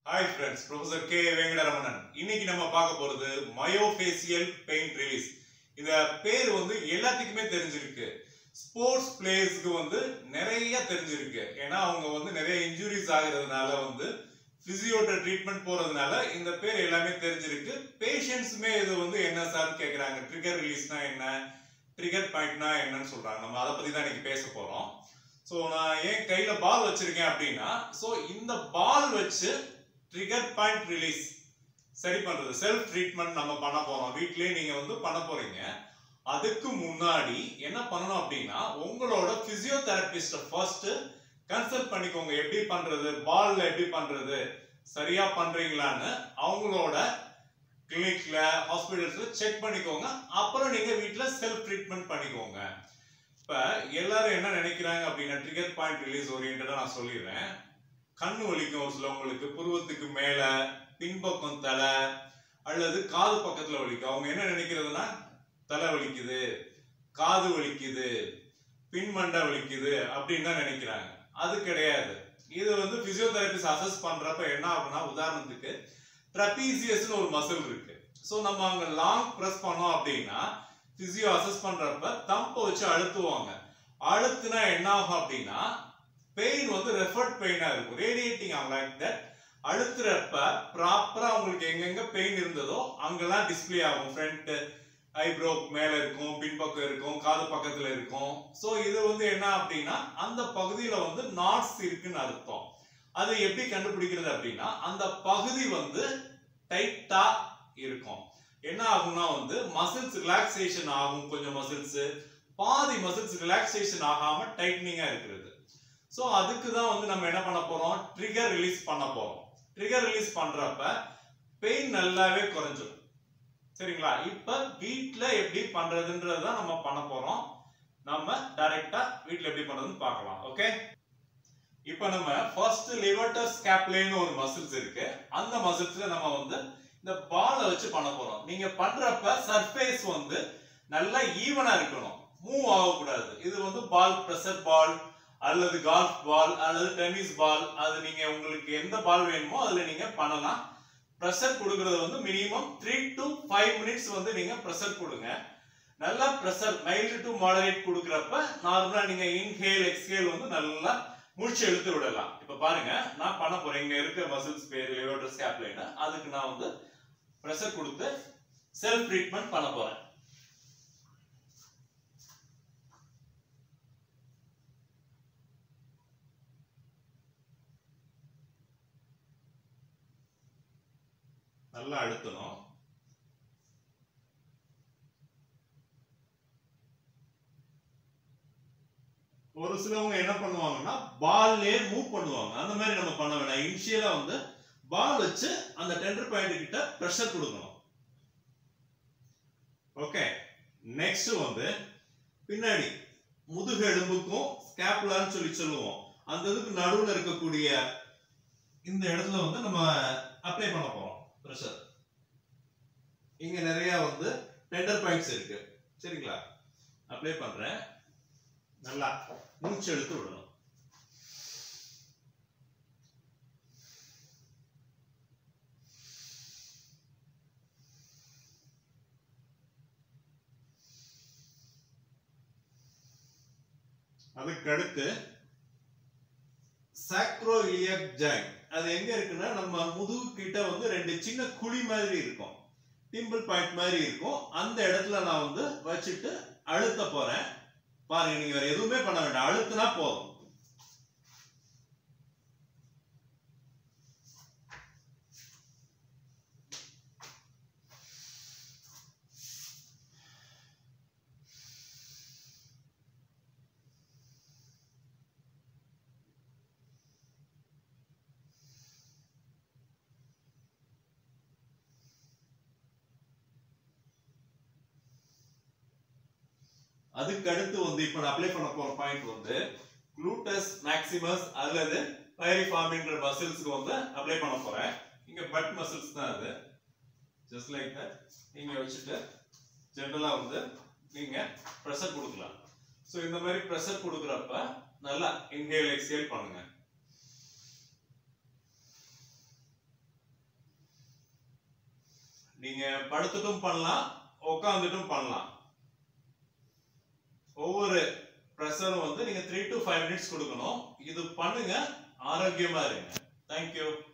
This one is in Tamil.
hi friends professor K Venkataramanan இன்னைக்கு நம்ம பார்க்க போறது மயோஃபேசியல் பெயின் ரிலீஸ் இந்த பேர் வந்து எல்லாத்துக்குமே தெரிஞ்சிருக்கு ஸ்போர்ட்ஸ் பிளேயர்ஸ்க்கு வந்து நிறைய தெரிஞ்சிருக்கு ஏன்னா அவங்க வந்து நிறைய இன்ஜுரிஸ் ஆகுறதுனால வந்து பிசியோட ட்ரீட்மெண்ட் போறதுனால இந்த பேர் எல்லாமே தெரிஞ்சிருக்கு பேஷண்ட்ஸுமே இது வந்து என்ன சார் கேக்குறாங்க ட்ரிகர் ரிலீஸ்னா என்ன ட்ரிகர் பாயிண்ட்னா என்னன்னு சொல்றாங்க நம்ம அதை பத்தி தான் இன்னைக்கு பேச போறோம் ஸோ நான் ஏன் கையில பால் வச்சிருக்கேன் அப்படின்னா ஸோ இந்த பால் வச்சு ட்ரிகர் பாயிண்ட் ரிலீஸ் சரி பண்றது செல்ஃப் ட்ரீட்மெண்ட் நம்ம பண்ண போறோம் வீட்லயே நீங்க வந்து பண்ண போறீங்க அதுக்கு முன்னாடி என்ன பண்ணணும் அப்படின்னா உங்களோட பிசியோதெரபிஸ்ட ஃபர்ஸ்ட் கன்சல்ட் பண்ணிக்கோங்க எப்படி பண்றது பால்ல எப்படி பண்றது சரியா பண்றீங்களான்னு அவங்களோட கிளினிக்ல ஹாஸ்பிட்டல்ஸ்ல செக் பண்ணிக்கோங்க அப்புறம் நீங்க வீட்ல செல்ஃப் ட்ரீட்மெண்ட் பண்ணிக்கோங்க இப்ப எல்லாரும் என்ன நினைக்கிறாங்க அப்படின்னா ட்ரிகர் பாயிண்ட் ரிலீஸ் ஓரியன்டா நான் சொல்லிடுறேன் கண்ணு வலிக்கும் ஒரு சிலவங்களுக்கு புருவத்துக்கு மேல பின்பக்கம் தலை அல்லது காது பக்கத்துல வலிக்கும் அவங்க என்ன நினைக்கிறதுனா தலை வலிக்குது காது வலிக்குது பின்மண்டை வலிக்குது அப்படின்னு தான் நினைக்கிறாங்க அது கிடையாது இது வந்து பிசியோதெரபிஸ்ட் அசஸ் பண்றப்ப என்ன ஆகும்னா உதாரணத்துக்கு ட்ரபீசியஸ்னு ஒரு மசில் இருக்கு ஸோ நம்ம அங்க லாங் ப்ரெஸ் பண்ணோம் அப்படின்னா பிசியோ அசஸ் பண்றப்ப தம்பை வச்சு அழுத்துவாங்க அழுத்துனா என்ன ஆகும் அப்படின்னா பெயின் வந்து ரெஃபர்ட் பெயினா இருக்கும் ரேடியேட்டிங் ஆகும் லைக் தட் அழுத்துறப்ப ப்ராப்பரா உங்களுக்கு எங்கெங்க பெயின் இருந்ததோ அங்கெல்லாம் டிஸ்ப்ளே ஆகும் ஃப்ரண்ட் ஐப்ரோ மேல இருக்கும் பின்பக்கம் இருக்கும் காது பக்கத்துல இருக்கும் சோ இது வந்து என்ன அப்படின்னா அந்த பகுதியில வந்து நாட்ஸ் இருக்குன்னு அர்த்தம் அதை எப்படி கண்டுபிடிக்கிறது அப்படின்னா அந்த பகுதி வந்து டைட்டா இருக்கும் என்ன ஆகும்னா வந்து மசில்ஸ் ரிலாக்ஸேஷன் ஆகும் கொஞ்சம் மசில்ஸ் பாதி மசில்ஸ் ரிலாக்ஸேஷன் ஆகாம டைட்னிங்கா இருக்கிறது ஸோ அதுக்கு தான் வந்து நம்ம என்ன பண்ண போறோம் ட்ரிகர் ரிலீஸ் பண்ண போறோம் ட்ரிகர் ரிலீஸ் பண்றப்ப பெயின் நல்லாவே குறைஞ்சிடும் சரிங்களா இப்ப வீட்ல எப்படி பண்றதுன்றத நம்ம பண்ண போறோம் நம்ம டைரக்டா வீட்ல எப்படி பண்றதுன்னு பார்க்கலாம் ஓகே இப்போ நம்ம ஃபர்ஸ்ட் லிவர்டர் ஸ்கேப்லேன்னு ஒரு மசில்ஸ் இருக்கு அந்த மசில்ஸ்ல நம்ம வந்து இந்த பாலை வச்சு பண்ண போறோம் நீங்க பண்றப்ப சர்ஃபேஸ் வந்து நல்லா ஈவனா இருக்கணும் மூவ் ஆகக்கூடாது இது வந்து பால் பிரஷர் பால் அல்லது கால்ஃப் பால் அல்லது டென்னிஸ் பால் அது நீங்க உங்களுக்கு எந்த பால் வேணுமோ அதுல நீங்க பண்ணலாம் ப்ரெஷர் கொடுக்கறது வந்து minimum three to five minutes வந்து நீங்க ப்ரெஷர் கொடுங்க நல்லா ப்ரெஷர் மைல்டு டு மாடரேட் கொடுக்குறப்ப நார்மலா நீங்க இன்ஹேல் எக்ஸ்ஹேல் வந்து நல்லா மூச்சு இழுத்து விடலாம் இப்ப பாருங்க நான் பண்ண போறேன் இங்க இருக்க மசில்ஸ் பேர் லிவர்டர் ஸ்கேப்லைன் அதுக்கு நான் வந்து ப்ரெஷர் கொடுத்து செல்ஃப் ட்ரீட்மெண்ட் பண்ண போறேன் நல்லா அழுத்தணும் ஒரு சிலவங்க என்ன பண்ணுவாங்கன்னா பால்லே மூவ் பண்ணுவாங்க அந்த மாதிரி நம்ம பண்ண வேண்டாம் இனிஷியலா வந்து பால் வச்சு அந்த டெண்டர் பாயிண்ட் கிட்ட ப்ரெஷர் கொடுக்கணும் ஓகே நெக்ஸ்ட் வந்து பின்னாடி முதுகு எலும்புக்கும் ஸ்கேப்புலான்னு சொல்லி சொல்லுவோம் அந்த இதுக்கு நடுவுல இருக்கக்கூடிய இந்த இடத்துல வந்து நம்ம அப்ளை பண்ண போறோம் ப்ரெஷர் இங்க நிறைய வந்து டெண்டர் பாயிண்ட்ஸ் இருக்கு சரிங்களா அப்ளை பண்றேன் நல்லா மூச்சு எடுத்து விடணும் அதுக்கு அடுத்து சாக்ரோலியக் ஜாயிண்ட் அது எங்க இருக்குன்னா நம்ம முதுகு கிட்ட வந்து ரெண்டு சின்ன குழி மாதிரி இருக்கும் டிம்பிள் பாயிண்ட் மாதிரி இருக்கும் அந்த இடத்துல நான் வந்து வச்சுட்டு அழுத்த போறேன் பாருங்க நீங்க வேற எதுவுமே பண்ண வேண்டாம் அழுத்தினா போதும் அதுக்கு அடுத்து வந்து இப்ப நான் அப்ளை பண்ண போற பாயிண்ட் வந்து குளூட்டஸ் மேக்ஸிமஸ் அல்லது பைரிஃபார்மின்ற மசில்ஸ்க்கு வந்து அப்ளை பண்ண போறேன் இங்க பட் மசில்ஸ் தான் அது ஜஸ்ட் லைக் தட் நீங்க வச்சுட்டு ஜென்ரலா வந்து நீங்க ப்ரெஷர் கொடுக்கலாம் ஸோ இந்த மாதிரி ப்ரெஷர் கொடுக்குறப்ப நல்லா இன்ஹேல் எக்ஸேல் பண்ணுங்க நீங்க படுத்துட்டும் பண்ணலாம் உட்காந்துட்டும் பண்ணலாம் ஒவ்வொரு ப்ரெஷரும் வந்து நீங்க த்ரீ டு ஃபைவ் மினிட்ஸ் கொடுக்கணும் இது பண்ணுங்க ஆரோக்கியமா இருங்க தேங்க்யூ